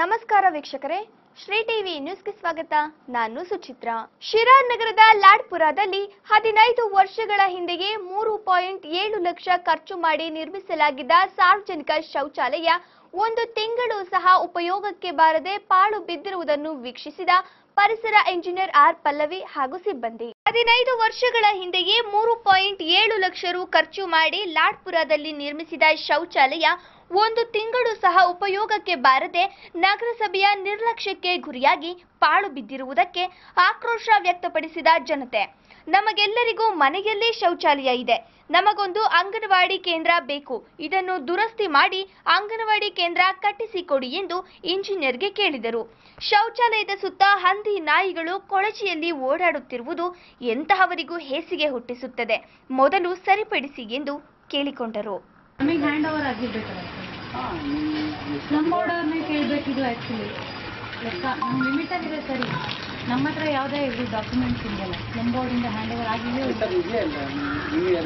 ನಮಸ್ಕಾರ ವೀಕ್ಷಕರೇ ಶ್ರೀ ಟಿವಿ ನ್ಯೂಸ್ಗೆ ಸ್ವಾಗತ ನಾನು ಸುಚಿತ್ರ ಶಿರಾ ನಗರದ ಲಾಡ್ಪುರದಲ್ಲಿ ಹದಿನೈದು ವರ್ಷಗಳ ಹಿಂದೆಯೇ ಮೂರು ಪಾಯಿಂಟ್ ಏಳು ಲಕ್ಷ ಖರ್ಚು ಮಾಡಿ ನಿರ್ಮಿಸಲಾಗಿದ್ದ ಸಾರ್ವಜನಿಕ ಶೌಚಾಲಯ ಒಂದು ತಿಂಗಳು ಸಹ ಉಪಯೋಗಕ್ಕೆ ಬಾರದೆ ಪಾಳು ಬಿದ್ದಿರುವುದನ್ನು ವೀಕ್ಷಿಸಿದ ಪರಿಸರ ಇಂಜಿನಿಯರ್ ಆರ್ ಪಲ್ಲವಿ ಹಾಗೂ ಸಿಬ್ಬಂದಿ ಹದಿನೈದು ವರ್ಷಗಳ ಹಿಂದೆಯೇ ಮೂರು ಪಾಯಿಂಟ್ ಏಳು ಲಕ್ಷ ರು ಖರ್ಚು ಮಾಡಿ ಲಾಡ್ಪುರದಲ್ಲಿ ನಿರ್ಮಿಸಿದ ಶೌಚಾಲಯ ಒಂದು ತಿಂಗಳು ಸಹ ಉಪಯೋಗಕ್ಕೆ ಬಾರದೆ ನಗರಸಭೆಯ ನಿರ್ಲಕ್ಷ್ಯಕ್ಕೆ ಗುರಿಯಾಗಿ ಪಾಳು ಬಿದ್ದಿರುವುದಕ್ಕೆ ಆಕ್ರೋಶ ವ್ಯಕ್ತಪಡಿಸಿದ ಜನತೆ ನಮಗೆಲ್ಲರಿಗೂ ಮನೆಯಲ್ಲೇ ಶೌಚಾಲಯ ಇದೆ ನಮಗೊಂದು ಅಂಗನವಾಡಿ ಕೇಂದ್ರ ಬೇಕು ಇದನ್ನು ದುರಸ್ತಿ ಮಾಡಿ ಅಂಗನವಾಡಿ ಕೇಂದ್ರ ಕಟ್ಟಿಸಿಕೊಡಿ ಎಂದು ಇಂಜಿನಿಯರ್ಗೆ ಕೇಳಿದರು ಶೌಚಾಲಯದ ಸುತ್ತ ಹಂದಿ ನಾಯಿಗಳು ಕೊಳಚೆಯಲ್ಲಿ ಓಡಾಡುತ್ತಿರುವುದು ಎಂತಹವರಿಗೂ ಹೇಸಿಗೆ ಹುಟ್ಟಿಸುತ್ತದೆ ಮೊದಲು ಸರಿಪಡಿಸಿ ಎಂದು ಕೇಳಿಕೊಂಡರು ನಮಗೆ ಹ್ಯಾಂಡ್ ಓವರ್ ಆಗಿರ್ಬೇಕಲ್ಲ ನಮ್ಮ ಆರ್ಡರ್ನೇ ಕೇಳಬೇಕಿದು ಆ್ಯಕ್ಚುಲಿ ಲೆಕ್ಕ ನಮ್ಮ ಲಿಮಿಟಲ್ಲಿದೆ ಸರಿ ನಮ್ಮ ಹತ್ರ ಯಾವುದೇ ಇದು ಡಾಕ್ಯುಮೆಂಟ್ಸ್ ಇದೆಯಲ್ಲ ನಮ್ಮ ಬೋರ್ಡಿಂದ ಹ್ಯಾಂಡ್ ಓವರ್ ಆಗಿದೆಯೋ ಇಲ್ಲ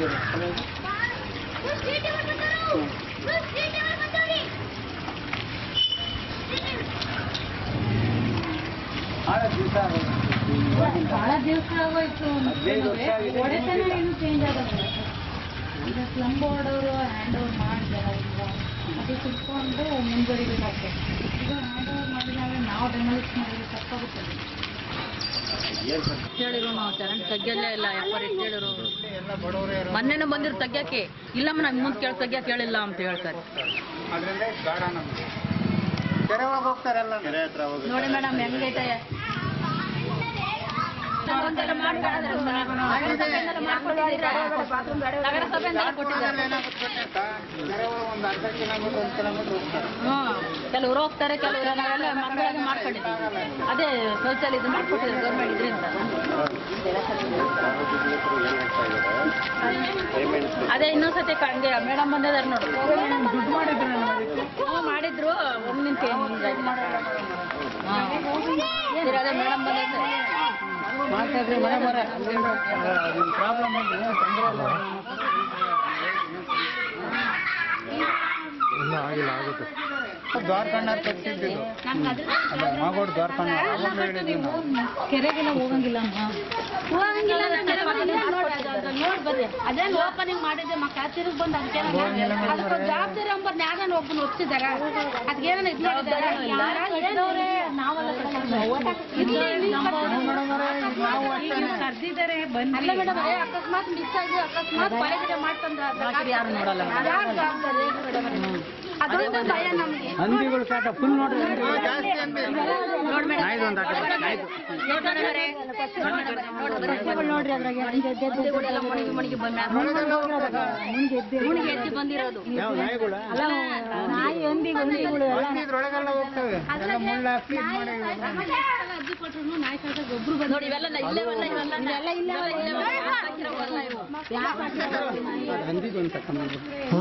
ಭಾಳ ದಿವಸ ಆಗೋಯ್ತು ಒಡೆತನ ಏನು ಚೇಂಜ್ ಆಗೋದಿಲ್ಲ ಈಗ ಸ್ಲಮ್ ಬೋರ್ಡ್ ಅವರು ಹ್ಯಾಂಡ್ ಓವರ್ ಮಾಡಿದಾರ ಈಗ ಅದು ತಿಳ್ಕೊಂಡು ಮುಂದುವರಿಬೇಕಾಗ್ತದೆ ಈಗ ಹ್ಯಾಂಡ್ ಓವರ್ ಮಾಡಿದಾಗ ನಾವು ಡೆಮಾಲಿಷ್ ಮಾಡಿದ್ರೆ ತಪ್ಪಾಗುತ್ತದೆ ಹೇಳಿರು ನಾವು ಕರೆಂಟ್ ತೆಗಿಯಲ್ಲೇ ಇಲ್ಲ ಎಪ್ಪರ್ ಎಷ್ಟು ಹೇಳಿರು ಮೊನ್ನೆನೂ ಬಂದಿರು ತೆಗ್ಯಕ್ಕೆ ಇಲ್ಲಮ್ಮ ನಮ್ಗೆ ಮುಂದೆ ಕೇಳಿ ತೆಗ್ಯಕ್ಕೆ ಹೇಳಿಲ್ಲ ಅಂತ ಹೇಳ್ತಾರೆ ನೋಡಿ ಮೇಡಮ್ ಹೆಂಗೈತೆ ನಗರಸಭೆಯಿಂದ ಕೊಟ್ಟಿದ್ದಾರೆ ಹ್ಮ್ ಕೆಲವರು ಹೋಗ್ತಾರೆ ಕೆಲವರು ನಾವೆಲ್ಲ ಮಕ್ಕಳಿಗೆ ಮಾಡ್ಕೊಂಡಿದ್ದೀವಿ ಅದೇ ಶೌಚಾಲಯ ಇದು ಮಾಡ್ಕೊಟ್ಟಿದ್ದಾರೆ ಗೌರ್ಮೆಂಟ್ ಇದರಿಂದ ಅದೇ ಇನ್ನೊಂದ್ಸತಿ ಹಂಗೆ ಮೇಡಮ್ ಬಂದಿದ್ದಾರೆ ನೋಡು ಹ್ಞೂ ಮಾಡಿದ್ರು ಒಂದು ನಿಮಿಷ ಅದೇ ಮೇಡಮ್ ಬಂದಿದ್ದಾರೆ ದ್ವಾರಕಣ್ಣಾರ್ ಕಟ್ಟಿದ್ದು ಅದೇ ಮಾಗೋಡ್ ದ್ವಾರಕಣ್ಣಾರ್ ಅವಾಗ ಹೇಳಿದ್ವಿ ನಾವು ಕೆರೆಗೆಲ್ಲ ಹೋಗಂಗಿಲ್ಲ ಅಮ್ಮ ಅದೇನು ಓಪನಿಂಗ್ ಮಾಡಿದ್ದೆ ಮಕ್ಕ ತಿರುಗಿ ಬಂದು ಅದಕ್ಕೆ ಅದಕ್ಕೆ ಜವಾಬ್ದಾರಿ ಅಂಬರ್ ಯಾರನ್ನ ಒಬ್ಬನ ಒಪ್ಸಿದಾರ ಅದಕ್ಕೇನ ಇದು ಮಾಡಿದಾರ ಯಾರ ಇದ್ದವ್ರೆ ನಾವೆಲ್ಲ ಕರ್ದಿದ್ದಾರೆ ಬಂದು ಅಲ್ಲ ಮೇಡಮ್ ಅಕಸ್ಮಾತ್ ಮಿಸ್ ಆಗಿ ಅಕಸ್ಮಾತ್ ಬಳೆಗಿಡ ಮಾಡ್ತಂದ್ರ ಯಾರು ನೋಡಲ್ಲ ಯಾರು ಜವಾಬ್ದಾರಿ ಹೇಳಿ ಮೇಡಮ್ ಅದೊಂದು ಭಯ ನಮಗೆ ಹಂದಿಗಳು ಕಾಟ ಫುಲ್ ನೋಡ್ರಿ ನೋಡ್ರಿ ಅದ್ರಾಗೆ ಎಲ್ಲ ಮುಣಿಗಿ ಮುಣಿಗಿ ಬಂದ ಮುಣಿಗಿ ಎದ್ದು ಬಂದಿರೋದು ಯಾವ ನಾಯಿಗಳ ನಾಯಿ ಹಂದಿಗೆ ಹಂದಿಗಳು ಎಲ್ಲ ಇದ್ರೊಳಗೆಲ್ಲ ಹೋಗ್ತವೆ ಎಲ್ಲ ಮುಳ್ಳು ಹಾಕಿ ಇದ್ ಮಾಡಿ ಅರ್ಜಿ ಕೊಟ್ರು ನಾಯಿ ಕಾಟ ಗೊಬ್ಬರು ನೋಡಿ ಇವೆಲ್ಲ ಇಲ್ಲೇವಲ್ಲ ಇವೆಲ್ಲ ಇವೆಲ್ಲ ಇಲ್ಲೇವಲ್ಲ ಇವು ಹಂದಿದು ಅಂತ ಕಮ್ಮಿ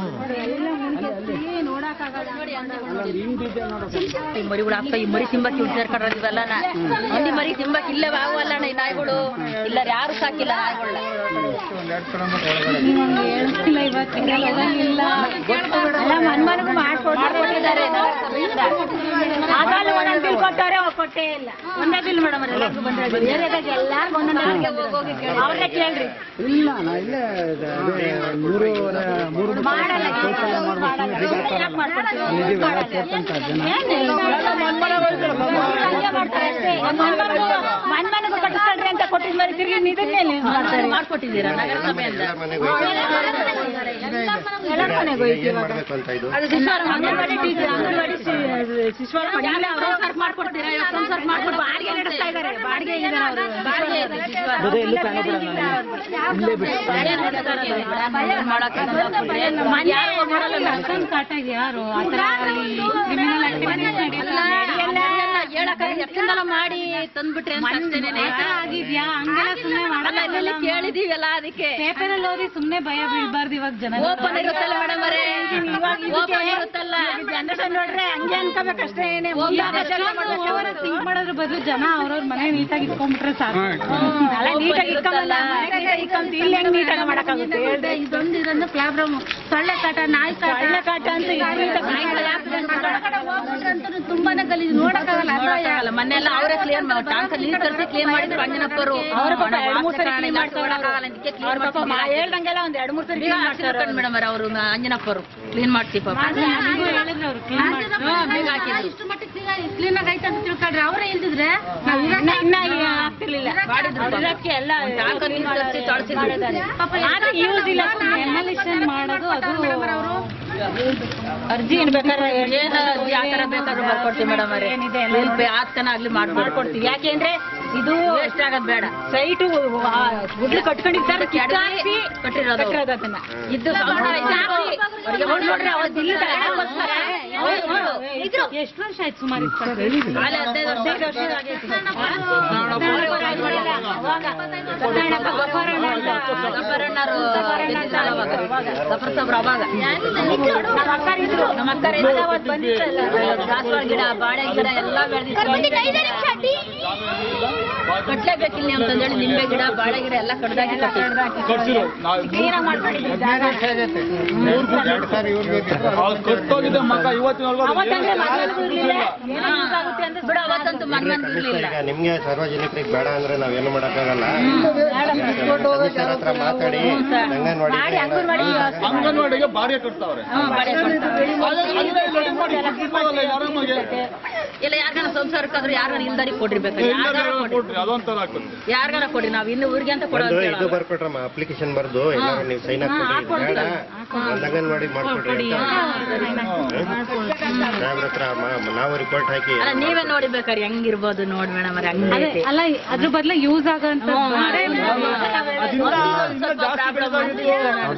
ಹಿಂಗ್ ಬಿದ್ದೆ ನೋಡು ಈ ಮರಿಗಳು ಅಕ್ಕ ಈ ಮರಿ ತಿಂಬಕ್ಕೆ ಹಿಡ್ದಾರ ಕಡ್ರ ಇವೆಲ್ಲನ ಹಂದಿ ಮರಿ ತಿಂಬಕ್ಕೆ ಇಲ್ಲೇ ಆಗುವಲ್ಲ ಈ ನಾಯಿಗಳು ಇಲ್ಲ ಯಾರು ಸಾಕಿಲ್ಲ ನಾಯಿಗಳನ್ನ ಒಂದ್ ಎರಡು ಕಿಲೋಮೀಟರ್ ಒಳಗಡೆ ಹೇಳ್ತಿಲ್ಲ ಇವತ್ತಿನ ಇಲ್ಲ ಅಲ್ಲ ಮನ್ಮನಗೂ ಮಾಡ್ಕೊಟ್ಟಿದ್ದಾರೆ ಆಗಲ್ಲ ಒಂದೊಂದು ಬಿಲ್ ಕೊಟ್ಟವ್ರೆ ಅವ್ರು ಕೊಟ್ಟೇ ಇಲ್ಲ ಒಂದೇ ಬಿಲ್ ಮೇಡಮ್ ಎಲ್ಲರಿಗೂ ಬಂದ್ರೆ ಬೇರೆದಾಗ ಎಲ್ಲಾರ್ಗು ಒಂದೊಂದು ಅವ್ರನ್ನೇ ಕೇಳ್ರಿ ಇಲ್ಲ ನಾ ಇಲ್ಲೇ ಇದೆ, ಅದೇ ಮೂರುವರೆ ಮೂರು ಶೌಚಾಲಯ ಮಾಡ್ಬೇಕು ಇದೀವಲ್ಲ ಸೇರ್ಕೊಂತ ಜನ ಮನ್ಮನಗೂ ಕಟ್ಟಿಸ್ಕೊಳ್ರಿ ಅಂತ ಕೊಟ್ಟಿದ್ ಮೇಲೆ ತಿರ್ಗಿ ಇದನ್ನೇ ಮಾಡ್ತಾರೆ ಮಾಡ್ಕೊಟ್ಟಿದ್ದೀರಾ ನಗರಸಭೆಯಿಂದ ಎಲ್ಲರ ಮನೆಗೂ ಹೋಯ್ತು ಇವಾಗ. ಅದು ಶಿಶುವಾರ ಅಂಗನವಾಡಿ ಟೀಚರ್ ಅಂಗನವಾಡಿ ಶಿ- ಶಿಶುವಾರ ಮನೆಯಲ್ಲೇ ಅವ್ರು ಸಂಸಾರ ಮಾಡ್ಕೊಡ್ತೀರಾ ಇವತ್ತು ಸಂಸಾರ ಮಾಡ್ಕೊಟ್ಟು ಬಾಡಿಗೆ ನಡೆಸ್ತಾ ಇದ್ದಾರೆ ಬಾಡಿಗೆ ಇದ್ದಾರೆ ಅವರು ಬಾಡಿಗೆ ಇದೆ ಶಿಶುವಾರ. ಅದೇ ಇಲ್ಲಿ ಕಾಣ ಬಿಡಲ್ಲ ಇಲ್ಲೇ ಬಿಟ್ಟು ಏನ್ ಮಾಡ್ತಾರಲ್ಲ ಇವ್ರು? ಏನ್ ಮಾಡಕ್ಕಾಗಲ್ಲ ಬಿಡ್ರಿ. ಯಾರು ಮಾಡಲ್ಲ ಅಷ್ಟೊಂದು ಕಾಟ ಇದೆ ಯಾರು ಆ ಥರ ಕ್ರಿಮಿನಲ್ ಆಕ್ಟಿವಿಟೀಸ್ ಅಲ್ಲ, ಅದೆಲ್ಲ ಹೇಳಕ್ಕಾಗಲ್ಲ. ಎಷ್ಟಿಂದೆಲ್ಲ ಮಾಡಿ ತಂದ್ಬಿಟ್ರೆ ಅಂತ ಅಷ್ಟೇನೆ. ಆಗಿದ್ಯಾ ಹಂಗೆಲ್ಲ ಸುಮ್ಮನೆ ಅಲ್ಲ, ಇಲ್ಲೆಲ್ಲ ಕೇಳಿದೀವಲ್ಲ ಅದಕ್ಕೆ ಪೇಪರಲ್ಲಿ ಓದಿ ಸುಮ್ಮನೆ ಭಯ ಬೀಳ್ಬಾರ್ದು ಇವಾಗ ಜನ ಓಪನ್ ಇರುತ್ತಲ್ಲ ಮೇಡಮ್ ಅವರೇ ಓಪನ್ ಇರುತ್ತಲ್ಲ ಜನರೇಷನ್ ನೋಡ್ರೆ ಹಂಗೆ ಅನ್ಕೋಬೇಕಷ್ಟೇ ಏನೇ ಓವರ್ ಥಿಂಕ್ ಮಾಡೋದ್ರ ಬದಲು ಜನ ಅವ್ರವ್ರ ಮನೆ ನೀಟಾಗಿ ಇಟ್ಕೊಂಡ್ಬಿಟ್ರೆ ಸಾಕು ಅಲ್ಲ ನೀಟಾಗಿ ಇಟ್ಕೊಂಬಲ್ಲ ಮನೆಗೆ ಇಟ್ಕೊಂತ ಇಲ್ಲಿ ಹೆಂಗ್ ನೀಟಾಗಿ ಮಾಡಕ್ಕಾಗುತ್ತೆ ಹೇಳ್ರಿ ಇದೊಂದು ಇದೊಂದು ಪ್ರಾಬ್ಲಮ್ ಸೊಳ್ಳೆ ಕಾಟ ನಾಯಿ ಕಾಟ ಸೊಳ್ಳೆ ಕಾಟ ಅಂತ ಇದ್ರಿಂದ ನಾಯಿಗಳು accident ಹೋಗ್ಬಿಟ್ರಂತೂ ತುಂಬಾನೇ ಗಲೀಜು ನೋಡಕ್ಕಾಗಲ್ಲ ಅಸಹ್ಯ. ಆಗಲ್ಲ ಮೊನ್ನೆಲ್ಲ ಅವರೇ ಕ್ಲಿಯರ್ ಟ್ಯಾಂಕ್ ನೀರು ತರಿಸಿ ಕ್ಲೀನ್ ಮಾಡಿದ್ರು ಅಂಜನಪ್ಪರು ಅವ್ರ ಪಾಪ ಎರಡ್ ಮೂರ್ ಸರಿ ವಾಸನೆ clean ಮಾಡ್ತಾರೆ. ಆಗಲ್ಲ ಅದಕ್ಕೆ ಅವ್ರ ಕ್ಲೀನ್ ಪಾಪ ಮಾ- ಹೇಳ್ದಂಗೆಲ್ಲ ಒಂದ್ ಎರಡ್ ಮೂರ್ ಸರಿ clean ಮಾಡ್ತಾರೆ ಮೇಡಮ್ ಅವರು ಅಂಜನಪ್ಪರು ಕ್ಲೀನ್ ಮಾಡ್ಸಿ ಪಾಪ ನನಗೂ ಹೇಳಿದ್ರು ಅವ್ರು clean ಮಾಡ್ತಾರೆ. ಹ್ಮ್, ಬೇಗ ಹಾಕಿದ್ರು. ಇಷ್ಟು ಮಟ್ಟಿಗೆ ಕ್ಲೀನ್ ಆಗಿ ಆಯ್ತು ಅಂತ ತಿಳ್ಕೊಂಡ್ರೆ ಅವರೇ ಇಲ್ದಿದ್ರೆ ನಾವ್ ಇನ್ನ ಇರಕ್ಕೆ ಇನ್ನ ಈಗ ಆಗ್ತಿರ್ಲಿಲ್ಲ ಮಾಡಿದ್ರು ಪಾಪ. ಅದಕ್ಕೆ ಎಲ್ಲ ಟ್ಯಾಂಕ್ ನೀರು ತರಿಸಿ ತೊಳ್ಸಿದ್ರು. ಪಾಪ ಆದ್ರೆ ಯೂಸ್ ಇಲ್ಲ ಎಮ್ಎಲ್ಎಷನ್ ಮಾಡೋದು ಅದು ಅರ್ಜಿ ಏನ್ ಬೇಕಾದ್ರೆ ಏನು ಯಾವ ತರ ಬೇಕಾದ್ರೂ ಬರ್ಕೊಡ್ತೀವಿ ಮೇಡಮ್ ಅವರೇ ಏನಿದೆ ಎಲ್ಲ ಎಲ್ ಪಿ ಆತ್ಕನ ಆಗ್ಲಿ ಮಾಡ್ಕೊಡ್ತೀವಿ ಮಾಡ್ಕೊಡ್ತೀವಿ ಯಾಕೆಂದ್ರೆ ಇದು ವೇಸ್ಟ್ ಆಗೋದ್ ಬೇಡ ಸೈಟು ಗುಡ್ಲು ಕಟ್ಕೊಂಡಿದ್ದಾರೆ ಕಿತ್ತಾಕ್ಸಿ ಕಟ್ಟಿರೋದು ಕಟ್ಟಿರೋದು ಅದನ್ನ ಇದ್ದು ಸಂಬಳ ಇದ್ದು ಅವ್ರಿಗೆ ಅವ್ರು ನೋಡ್ರಿ ಅವತ್ತು ಇಲ್ಲಿ ತಗೊಂಡ್ಬರ್ತಾರೆ. ಅವ್ರು- ಎಷ್ಟು ವರ್ಷ ಆಯ್ತು ಸುಮಾರು ಆಲೆ ಹದಿನೈದು ವರ್ಷ ಹದಿನೈದು ವರ್ಷ ಆಗೈತೆ. ಅವಾಗ ಸತ್ಯನಾರಾಯಣಪ್ಪ ಗಫಾರಣ್ಣ ಅಂತ ಗಫರಣ್ಣರು ಗೆದ್ದಿದ್ರಲ್ಲ ಅವಾಗ. ಗಫರ್ ಸಾಬ್ರು ಅವಾಗ ನಮ್ಮ ಅಕ್ಕರು ಇದ್ರು ನಮ್ಮ ಅಕ್ಕರು ಇದ್ರು ಅವತ್ತು ಬಂದಿತ್ತಲ್ಲ ದಾಸವಾಳ ಗಿಡ ಬಾಳೆ ಗಿಡ ಎಲ್ಲ ಕಟ್ಲೇಬೇಕಿಲ್ಲ ಅಂತಂದೇಳಿ ನಿಂಬೆ ಗಿಡ ಬಾಳೆ ಗಿಡ ಎಲ್ಲ ಕಡ್ದಾಕಿ ಕಟ್ಸಿರೋ ನಾವು ಕ್ಲೀನಾಗಿ ಮಾಡ್ಕೊಂಡಿದ್ದೀವಿ ಜಾಗ ಕಟ್ಟೋಗಿದ್ದ ಮಗ ಇವತ್ತಿನವರೆಗೂ ಅದು ಅವತ್ತಂದ್ರೆ ಏನು ಮದ್ವೆಗೂ ಇರ್ಲಿಲ್ಲ. ಏನೋ use ಆಗುತ್ತೆ ಅಂದ್ರೆ ಬಿಡ ಅವತ್ತಂತೂ ಮನ್ ಇರ್ಲಿಲ್ಲ ಈಗ ನಿಮ್ಗೆ ಸಾರ್ವಜನಿಕರಿಗೆ ಬೇಡ ಅಂದ್ರೆ ನಾವೇನು ಮಾಡಕ್ಕಾಗಲ್ಲ ಕಮಿಷನರ್ ಹತ್ರ ಮಾತಾಡಿ ಅಂಗನವಾಡಿ ಅಂಗನವಾಡಿಗೆ ಬಾಡಿಗೆ ಕಟ್ತಾವ್ರೆ ಆರಾಮಾಗಿ ಇಲ್ಲ ಯಾರ್ಗಾನ ಸಂಸಾರಕ್ಕಾದ್ರೂ ಯಾರ್ಗಾನ ಇಲ್ದಾರಿ ಕೊಟ್ಟಿರ್ಬೇಕು ಯಾರ್ಗಾನ ಎಲ್ಲರೂ ಕೊಡ್ರಿ ಕೊಟ್ರಿ ಅದೊಂಥರ ಆಗ್ತದೆ ಯಾರ್ಗಾನ ಕೊಡ್ರಿ ನಾವ್ ಇನ್ನು ಊರಿಗೆ ಅಂತ ಕೊಡೋ ಒಂದು ಇದು ಬರ್ಕೊಟ್ರಮ್ಮ ಅಪ್ಲಿಕೇಶನ್ ಬರ್ದು ಎಲ್ಲರೂ ನೀವು ಸೈನ್ ಹಾಕ್ಕೊಡ್ರಿ ಬೇಡ ಒಂದ್ ಅಂಗನವಾಡಿ ಮಾಡ್ಕೊಡ್ರಿ ಅಂತ ಸಾಹೇಬ್ರ ಹತ್ರ ಮ- ನಾವು ರಿಪೋರ್ಟ್ ಹಾಕಿ ಅಲ್ಲ ನೀವೇ ನೋಡಿಬೇಕಾರೆ ಹೆಂಗಿರ್ಬೋದು ನೋಡ್ ಮೇಡಮ್ ಅವ್ರೆ ಅದೇ ಹಂಗೈತೆ ಅಲ್ಲ ಅದ್ರ ಬದಲು ಯೂಸ್ ಆಗೋಂತ ಅದರಿಂದ ಇನ್ನ ಜಾಸ್ತಿ ಬೆಳೆದಾಗಿತ್ತು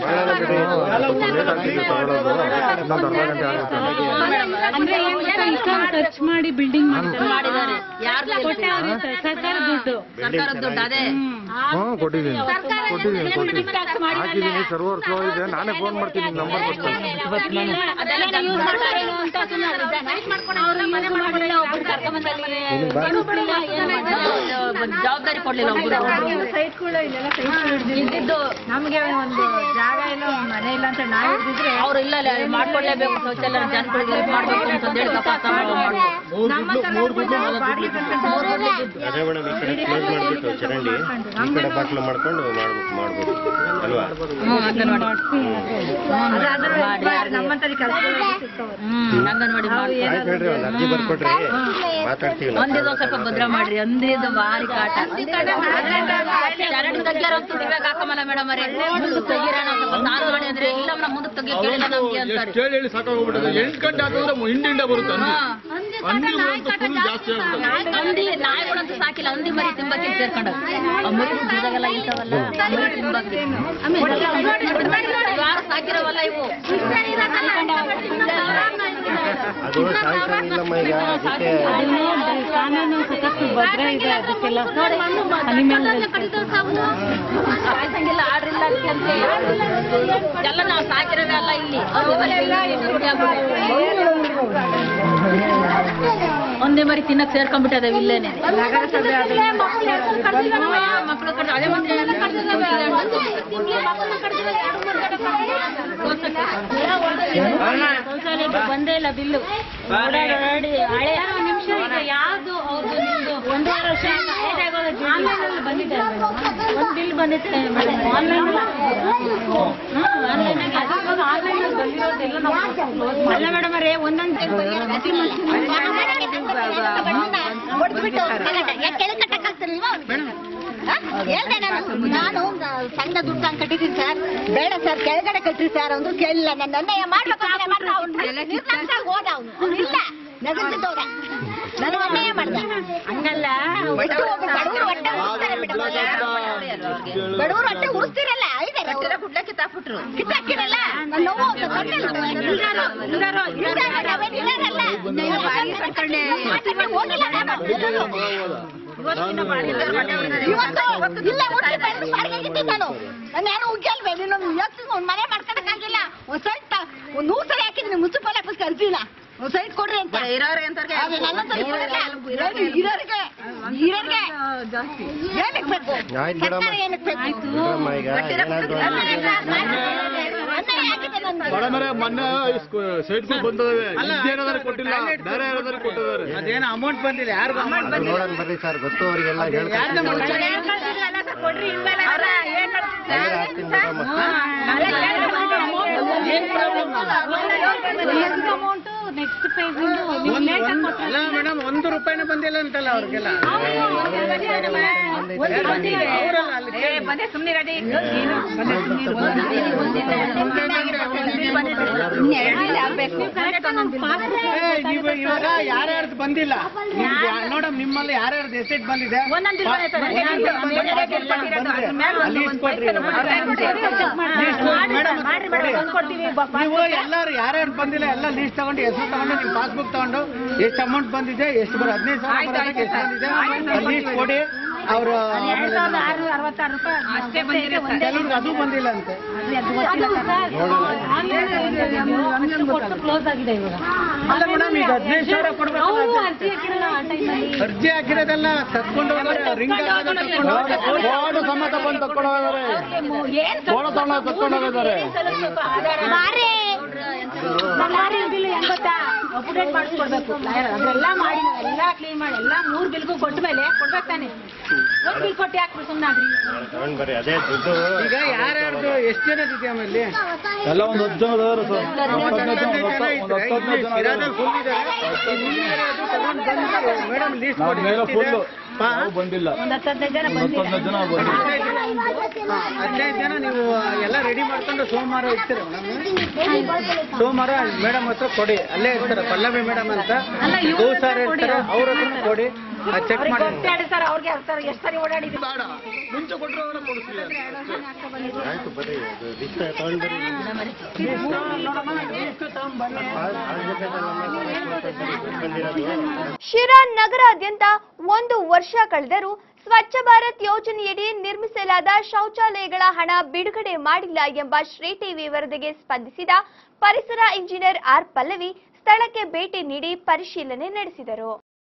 ಅಂದ್ರೆ ಏನ್ ಗೊತ್ತಾ, ಇಷ್ಟೊಂದು ಖರ್ಚು ಮಾಡಿ ಬಿಲ್ಡಿಂಗ್ ಮಾಡ್ತಾರೆ ಮಾಡಿದ್ದಾರೆ ಯಾರು ಕೊಟ್ಟೆ ಅವ್ರಿಗೆ ಸರ್ಕಾರ ದುಡ್ಡು ಸರ್ಕಾರದ ದುಡ್ಡು ಅದೇ ಹಾಂ ಕೊಟ್ಟಿದ್ದೀನಿ ಕೊಟ್ಟಿದ್ದೀನಿ ಕೊಟ್ಟಿದ್ದೀನಿ ಹಾಕಿದ್ದೀನಿ ಸರ್ವರ್ ಫ್ಲೋ ಇದೆ ನಾನೇ ಫೋನ್ ಮಾಡ್ತೀನಿ ನಿಮ್ಮ ನಂಬರ್ ಕೊಡ್ತೀನಿ ಅದೆಲ್ಲ ಯೂಸ್ ಮಾಡ್ತಾರೇನೋ ಅಂತ ಸುಮ್ನೆ ಅದಿದ್ದ. ಅವ್ರು use ಮಾಡಿಲ್ಲ, ಒಬ್ರು ಕರ್ಕೊಂಬಂದಲ್ಲಿ ಒಂದು ಜವಾಬ್ದಾರಿ ಕೊಡ್ಲಿಲ್ಲ ಒಬ್ರು ಇದ್ದಿದ್ದು ನಮ್ಗೆ ಒಂದು ಜಾಗ ಇಲ್ಲ ಒಂದ್ ಮನೆ ಇಲ್ಲ ಅಂತ ನಾವ್ ಹಿಡಿದಿದ್ರೆ ಅವ್ರು ಇಲ್ಲ ಇಲ್ಲ, ಮಾಡ್ಕೊಡ್ಲೇಬೇಕು ಶೌಚಾಲಯ ಜನಗಳಿಗೆ ಇದು ಮಾಡ್ಬೇಕು ಅಂತಂದೇಳಿ ತಪಾಸ ಮಾಡ್ಬೇಕು ಅದೇ ಮೇಡಮ್ ಈ ಕಡೆ ಕ್ಲೋಸ್ ಮಾಡ್ಬಿಟ್ಟು ಚರಂಡಿ ಈ ಕಡೆ ಬಾಕ್ಲು ಮಾಡ್ಕೊಂಡು ಮಾಡ್ಬೇಕು ಮಾಡ್ಬೋದು ಅಲ್ವಾ ಹ್ಮ್ ಅಂಗನವಾಡಿ ಹ್ಮ್ ಅಂಗನವಾಡಿ ಮಾಡಿ ಆಯ್ತು ಹೇಳ್ರಿ ಒಂದು ಅರ್ಜಿ ಬರ್ಕೊಡ್ರಿ ಮಾತಾಡ್ತೀವಿ ನಾವು. ಒಂದಿದ್ದು ಒಂದ್ ಸ್ವಲ್ಪ ಭದ್ರ ಮಾಡ್ರಿ ಒಂದಿದ್ದು ಭಾರಿ ಕಾಟ ಚರಂಡಿ ತೆಗ್ಯಾರ ಅಂತ ಇವಾಗ ಹಾಕಮಲ್ಲ ಮೇಡಮ್ ಅವರೇ ಮುಂದಕ್ಕೆ ತೆಗೀರ ನಾವು ಸ್ವಲ್ಪ ಸ್ನಾನ ಮಾಡಿ ಅಂದ್ರೆ ಇಲ್ಲ ಮೇಡಮ್ ಮುಂದಕ್ಕೆ ತೆಗಿಯೋ ಕೇಳಿಲ್ಲ ನಮ್ಗೆ ಅಂತಾರೆ ಎಷ್ಟು ಹೇಳಿ ಹೇಳಿ ಸಾಕಾಗೋಗ್ಬಿಟ್ಟಿದೆ ಎಂಟು ಗಂಟೆ ಹಾಕಿದ್ರೆ ಹಿಂಡಿಂಡ ಬರುತ್ತೆ ಅಂದಿ ಅಂದಿಗಳಂತೂ ಫುಲ್ ಜಾಸ್ತಿ ಆಗ್ಬಿಟ್ಟದೆ ಹಂದಿ ನಾಯಿಗಳಂತೂ ಸಾಕಿಲ್ಲ ಹಂದಿ ಮರಿ ತಿಂಬಕ್ಕೆ ಸೇರ್ಕೊಂಡು ಆ ಮರಿ ಗಿಡದಾಗೆಲ್ಲ ಇರ್ತಾವಲ್ಲ ಮರಿ ತಿಂಬಕ್ಕೆ ಯಾರು ಸಾಕಿರವಲ್ಲ ಇವು ಅದು ಸಾಯಿಸಂಗಿಲ್ಲಮ್ಮ ಈಗ ಅದಕ್ಕೆ ಕಾನೂನು ಸಖತ್ತು ಭದ್ರ ಇದೆ ಅದಕ್ಕೆಲ್ಲ ಅನಿಮಲ್ ಸಾಯ್ಸಂಗಿಲ್ಲ ಆರ್ಡ್ರ್ ಇಲ್ಲ ಅದಕ್ಕೆ ಅಂತ ಎಲ್ಲ ನಾವು ಸಾಕಿರೋದೇ ಅಲ್ಲ ಇಲ್ಲಿ ಒಂದೇ ಮರಿ ತಿನ್ನಕ್ ಸೇರ್ಕೊಂಡ್ಬಿಟ್ಟದೆ ಇಲ್ಲೇನೆ ಮಕ್ಕಳು ಕಡ್ದು ಅದೇ ಮತ್ತೆ ಶೌಚಾಲಯಕ್ಕೆ ಬಂದೇ ಇಲ್ಲ ಬಿಲ್ಲು ಓಡಾಡಿ ಹಳೆ ನಿಮಿಷ ಈಗ ಯಾವ್ದು ಅವ್ರದ್ದು ನಿಮ್ದು ಒಂದೂವರೆ ವರ್ಷ ಆನ್ಲೈನ್ ಬಂದಿದೆ ಒಂದು ಬಿಲ್ ಬಂದಿದೆ ಆನ್ಲೈನ್ ಆನ್ಲೈನ್ ಆನ್ಲೈನ್ ಬಂದಿರೋದೆಲ್ಲ ನಾವು ಅಲ್ಲ ಮೇಡಮ್ ಅವರೇ ಒಂದೊಂದು ಹೇಳ್ದೆ ನಾನು ನಾನು ಸಂಘ ದುಡ್ಡು ಅಂತ ಕಟ್ಟಿದ್ದೀನಿ ಸರ್ ಬೇಡ ಸರ್ ಕೆಳಗಡೆ ಕಟ್ರಿ ಸರ್ ಅಂದ್ರು ಕೇಳಿಲ್ಲ ನನ್ನ ಅನ್ಯಾಯ ಮಾಡ್ಬೇಕು ಅಂದ್ರೆ ಮಾಡ್ದ ಅವ್ನು ನಿರ್ಲಕ್ಷ್ಯ ಹೋದ ಅವನು ಅವ್ನು ಇಲ್ಲ ನಗರ್ತಿದ್ದವ್ರ ನನಗೆ ಅನ್ಯಾಯ ಮಾಡ್ದ ಹಂಗಲ್ಲ ಬಡವರು ಹೊಟ್ಟೆ ಉರಿಸ್ತಾರೆ ಮೇಡಮ್ ಬಡವರು ಹೊಟ್ಟೆ ಉರಿಸ್ತಿರಲ್ಲ ಐದಾರೆ ಗುಡ್ಲ ಕಿತ್ತಾಕ್ಬಿಟ್ರು ಕಿತ್ತಾಕಿರಲ್ಲ ನನ್ನ ನೋವು ಅಂತ ತೊಂದ್ರೆ ಇಲ್ಲ. ಇಲ್ದಾರೋ, ಇಲ್ದಾರೋ, ನಾವೇನ್ ಇಲ್ದಾರಲ್ಲ. ಮಾತಿಗೆ ಹೋಗಿಲ್ಲ ನಾನು. ಇವತ್ತು ಇಲ್ಲ ಒಟ್ಟು ಬೆಳೆದು ಸಾರಿಗೆಗಿದ್ದೀನಿ ನಾನು ನಾನು ಯಾರು ಉಗ್ಗಲ್ವೇ ನೀನು ಇವತ್ತು ಒಂದು ಮನೆ ಮಾಡ್ಕೊಳಕ್ಕಾಗಿಲ್ಲ ಒಂದು ಸೈಟ್ ಒಂದು ನೂರು ಸರಿ ಹಾಕಿದ್ದೀನಿ ಮುನ್ಸಿಪಲ್ ಆಫೀಸ್ಗೆ ಅರ್ಜಿನ ಒಂದು ಸೈಟ್ ಕೊಡ್ರಿ ಅಂತ ಇರೋರಿಗೆ ಅಂತ ಅದು ನನ್ನ ಹತ್ರ ಇರೋಲ್ಲ. ಇರೋರಿಗೆ ಇರೋರಿಗೆ ಇರೋರಿಗೆ ಏನಕ್ಕೆ ಬೇಕು ಆಯ್ತು ಬಿಡಮ್ಮ ಸರ್ಕಾರ ಏನಕ್ಕೆ ಬೇಕು ಬಿಡಮ್ಮ ಈಗ ಏನಾದ್ರು ಅನ್ಯಾಯ ಆಗಿದೆ ನನ್ಗೆ ಮೇಡಮರೇ ಮೊನ್ನೆ ಸೈಟ್ಗಳು ಬಂದವೆ ಇದ್ದೇನಾದ್ರೆ ಕೊಟ್ಟಿಲ್ಲ ಬೇರೆ ಯಾರಾದ್ರೂ ಕೊಟ್ಟಿದ್ದಾರೆ ಅದೇನೋ ಅಮೌಂಟ್ ಬಂದಿಲ್ಲ ಯಾರಿಗೂ ಅಮೌಂಟ್ ನೋಡೋಣ ಬರ್ರಿ ಸರ್ ಗೊತ್ತು ಅವರಿಗೆಲ್ಲ ಹೇಳ್ಕೊಡ್ತೀನಿ ಅಂದ್ರೆ ಹಾಕ್ತೀನಿ ಮೇಡಮ್ ಅಮೌಂಟ್ ನೆಕ್ಸ್ಟ್ ಪೇಜ್ ಅಲ್ಲ ಮೇಡಮ್ ಒಂದು ರೂಪಾಯಿನೂ ಬಂದಿಲ್ಲ ಅಂತಲ್ಲ ಅವ್ರಿಗೆಲ್ಲ ಅವರಲ್ಲ ಅಲ್ಲಿ ಏ, ನೀವು ಇವಾಗ ಯಾರ್ಯಾರ್ದು ಬಂದಿಲ್ಲ ನೋಡಮ್ ನಿಮ್ಮಲ್ಲಿ ಯಾರ್ಯಾರ್ದು ಎಸೆಟ್ ಬಂದಿದೆ ಲೀಸ್ಟ್ ಕೊಡ್ರಿ ನೀವು ಎಲ್ಲಾರು ಯಾರ್ಯಾರು ಬಂದಿಲ್ಲ ಎಲ್ಲ ಲೀಸ್ಟ್ ತಗೊಂಡು ಹೆಸರು ತಗೊಂಡು ನಿಮ್ ಪಾಸ್ಬುಕ್ ತಗೊಂಡು ಎಷ್ಟು ಅಮೌಂಟ್ ಬಂದಿದೆ ಎಷ್ಟು ಬರ ಹದಿನೈದು ಸಾವಿರ ಬರೋದಕ್ಕೆ ಎಷ್ಟು ಬಂದಿದೆ ಲೀಸ್ಟ್ ಕೊಡಿ ಅವರು ಕೆಲವ್ರಿಗೆ ಅದು ಬಂದಿಲ್ಲ ಅಂತೆ ಕ್ಲೋಸ್ ಆಗಿದೆ ಇವಾಗ ಅಲ್ಲ ಮೇಡಮ್ ಈಗ ಹದಿನೈದು ಸಾವಿರ ಕೊಡ್ಬೇಕು ಅವರು ಅರ್ಜಿ ಹಾಕಿರಲ್ಲ ಆ ಟೈಮಲ್ಲಿ ಅರ್ಜಿ ಹಾಕಿರೋದೆಲ್ಲ ತಕ್ಕೊಂಡು ರಿಂಗ್ ಫೋಟೋ ಸಮೇತ ಬಂದು ತಕೊಂಡು ಹೋಗಿದ್ದಾರೆ ಫೋಟೋ ತಗೊಂಡು ತಕೊಂಡು ಹೋಗಿದ್ದಾರೆ ಬಿಲ್ ಹೆಂಗ್ ಗೊತ್ತಾ ಅಪ್ಡೇಟ್ ಮಾಡಿಸ್ಕೊಡ್ಬೇಕು ಅದೆಲ್ಲ ಮಾಡಿ ಎಲ್ಲ ಕ್ಲೀನ್ ಮಾಡಿ ಎಲ್ಲ ಮೂರ್ ಬಿಲ್ಗೂ ಕೊಟ್ಟ ಮೇಲೆ ಕೊಡ್ಬೇಕು ತಾನೆ ಒಂದ್ ಬಿಲ್ ಕೊಟ್ಟು ಯಾಕೆ ಸುಮ್ಮನಾದ್ರಿ ತಗೊಂಡ್ ಬರ್ರಿ ಅದೇ ದುಡ್ಡು ಈಗ ಯಾರ್ಯಾರ್ದು ಎಷ್ಟು ಜನ ಇದೆ ಆಮೇಲೆ ಎಲ್ಲ ಒಂದು ಹತ್ತು ಜನ ಇದಾರೆ ಸರ್ ಒಂದು ಹತ್ತು ಹದಿನೈದು ಜನ ಒಂದು ಹತ್ತು ಹದಿನೈದು ಜನ ಇದಾರೆ ಮೇಡಮ್ ಲೀಸ್ಟ್ ನಾವು ಕೊಡಿ ಮೇಲೆ ಫುಲ್ಲು ಹಾ? ನಾವು ಬಂದಿಲ್ಲ ಒಂದ್ ಹತ್ತು ಹದಿನೈದು ಜನ ಒಂದು ಹತ್ತು ಹದಿನೈದು ಜನ ಬಂದಿಲ್ಲ ಹದಿನೈದು ಜನ ನೀವು ಎಲ್ಲ ರೆಡಿ ಮಾಡ್ಕೊಂಡು ಸೋಮವಾರ ಇರ್ತೀರ ಮೇಡಮ್ ಸೋಮವಾರ ಮೇಡಮ್ ಹತ್ರ ಕೊಡಿ ಅಲ್ಲೇ ಇರ್ತಾರೆ ಪಲ್ಲವಿ ಮೇಡಮ್ ಅಂತ ಹೂ ಸರ್ ಇರ್ತಾರೆ ಅವ್ರ ಹತ್ರ ಕೊಡಿ ಚೆಕ್ ಮಾಡಿ ಸರ್ ಅವ್ರಿಗೆ ಸರ್ ಎಷ್ಟು ಸರಿ ಓಡಾಡಿದ್ವಿ ಬೇಡ ಮುಂಚೆ ಕೊಟ್ಟರೆ ಅವರ ಕೊಡಿಸ್ಲಿ ಆಯ್ತು ಬರ್ರಿ ಅದು ಲಿಸ್ಟ್ ತಗೊಂಡ್ ಬರ್ರಿ ಬಂದಿರೋದು ಶಿರಾ ನಗರಾದ್ಯಂತ ಒಂದು ವರ್ಷ ಕಳೆದರೂ ಸ್ವಚ್ಛ ಭಾರತ್ ಯೋಜನೆಯಡಿ ನಿರ್ಮಿಸಲಾದ ಶೌಚಾಲಯಗಳ ಹಣ ಬಿಡುಗಡೆ ಮಾಡಿಲ್ಲ ಎಂಬ ಶ್ರೀ ಟಿವಿ ವರದಿಗೆ ಸ್ಪಂದಿಸಿದ ಪರಿಸರ ಇಂಜಿನಿಯರ್ ಆರ್ ಪಲ್ಲವಿ ಸ್ಥಳಕ್ಕೆ ಭೇಟಿ ನೀಡಿ ಪರಿಶೀಲನೆ ನಡೆಸಿದರು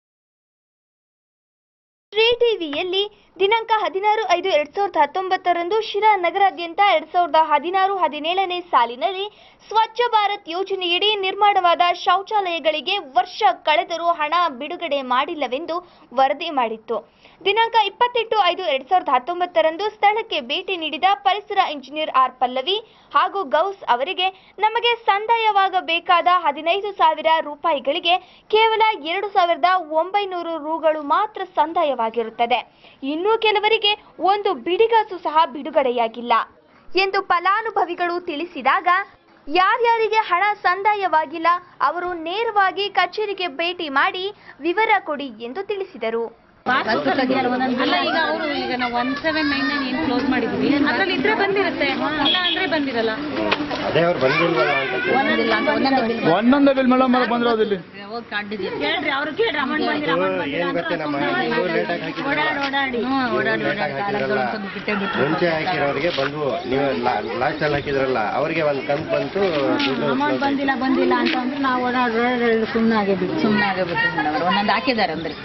ಶ್ರೀ ಟಿವಿಯಲ್ಲಿ ದಿನಾಂಕ ಹದಿನಾರು ಐದು ಎರಡ್ ಸಾವಿರದ ಹತ್ತೊಂಬತ್ತರಂದು ಶಿರಾ ನಗರಾದ್ಯಂತ ಎರಡ್ ಸಾವಿರದ ಹದಿನಾರು ಹದಿನೇಳನೇ ಸಾಲಿನಲ್ಲಿ ಸ್ವಚ್ಛ ಭಾರತ್ ಯೋಜನೆಯಡಿ ನಿರ್ಮಾಣವಾದ ಶೌಚಾಲಯಗಳಿಗೆ ವರ್ಷ ಕಳೆದರೂ ಹಣ ಬಿಡುಗಡೆ ಮಾಡಿಲ್ಲವೆಂದು ವರದಿ ಮಾಡಿತ್ತು ದಿನಾಂಕ ಇಪ್ಪತ್ತೆಂಟು ಐದು ಎರಡ್ ಸಾವಿರದ ಹತ್ತೊಂಬತ್ತರಂದು ಸ್ಥಳಕ್ಕೆ ಭೇಟಿ ನೀಡಿದ ಪರಿಸರ ಇಂಜಿನಿಯರ್ ಆರ್ ಪಲ್ಲವಿ ಹಾಗೂ ಗೌಸ್ ಅವರಿಗೆ ನಮಗೆ ಸಂದಾಯವಾಗಬೇಕಾದ ಹದಿನೈದು ಸಾವಿರ ರೂಪಾಯಿಗಳಿಗೆ ಕೇವಲ ಎರಡು ಸಾವಿರದ ಒಂಬೈನೂರು ರೂಗಳು ಮಾತ್ರ ಸಂದಾಯವಾಗಿರುತ್ತದೆ ಇನ್ನೂ ಕೆಲವರಿಗೆ ಒಂದು ಬಿಡಿಗಾಸು ಸಹ ಬಿಡುಗಡೆಯಾಗಿಲ್ಲ ಎಂದು ಫಲಾನುಭವಿಗಳು ತಿಳಿಸಿದಾಗ ಯಾರ್ಯಾರಿಗೆ ಹಣ ಸಂದಾಯವಾಗಿಲ್ಲ ಅವರು ನೇರವಾಗಿ ಕಚೇರಿಗೆ ಭೇಟಿ ಮಾಡಿ ವಿವರ ಕೊಡಿ ಎಂದು ತಿಳಿಸಿದರು ಅಲ್ಲ ಈಗ ಅವರು ಈಗ ನಾವು ಒನ್ ಸೆವೆನ್ ನೈನ್ ನೈನ್ ಏನ್ ಕ್ಲೋಸ್ ಮಾಡಿದ್ವಿ ಅದ್ರಲ್ಲಿ ಇದ್ರೆ ಬಂದಿರುತ್ತೆ ಇಲ್ಲ ಅಂದ್ರೆ ಬಂದಿರಲ್ಲ ಅದೇ ಅವ್ರು ಬಂದಿಲ್ವಲ್ಲ ಅಂತ ಒಂದೊಂದೇ ಬಿಲ್ ಮೇಡಮ್ ಬಂದಿರೋದು ಇಲ್ಲಿ ಕೇಳ್ರಿ ಅವ್ರು ಕೇಳ್ರಿ ಅಮೌಂಟ್ ಬಂದಿರ ಇದು ಏನ್ ಗೊತ್ತೇನಮ್ಮ ನೀವು ಲೇಟಾಗಿ ಹಾಕಿದ್ರಲ್ಲ ಲೇಟಾಗಿ ಹಾಕಿದ್ರಲ್ಲ ಮುಂಚೆ ಹಾಕಿರೋರಿಗೆ ಬಂದ್ವು ನೀವು ಲಾಸ್ಟ್ ಅಲ್ಲಿ ಹಾಕಿದ್ರಲ್ಲ ಅವ್ರಿಗೆ ಒಂದ್ ಕಂತ್ ಬಂತು ದುಡ್ಡು ಅಮೌಂಟ್ ಬಂದಿಲ್ಲ ಬಂದಿಲ್ಲ ಅಂತ ಅಂದ್ರೆ ನಾವು ಓಡಾಡಿ ಓಡಾಡಿ ಸುಮ್ಮನೆ ಆಗೇಬಿಟ್ಟು ಸುಮ್ಮನೆ ಆಗಬೇಕು ಮೇಡಮ್ ಒಂದೊಂದು ಹಾಕಿದ್ದಾರೆ ಅಂದ್ರೆ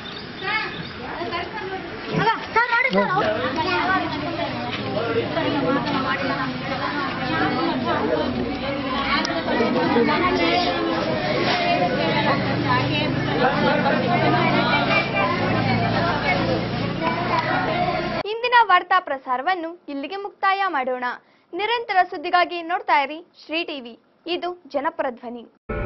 ಇಂದಿನ ವಾರ್ತಾ ಪ್ರಸಾರವನ್ನು ಇಲ್ಲಿಗೆ ಮುಕ್ತಾಯ ಮಾಡೋಣ ನಿರಂತರ ಸುದ್ದಿಗಾಗಿ ನೋಡ್ತಾ ಇರಿ ಶ್ರೀ ಟಿವಿ ಇದು ಜನಪರ ಧ್ವನಿ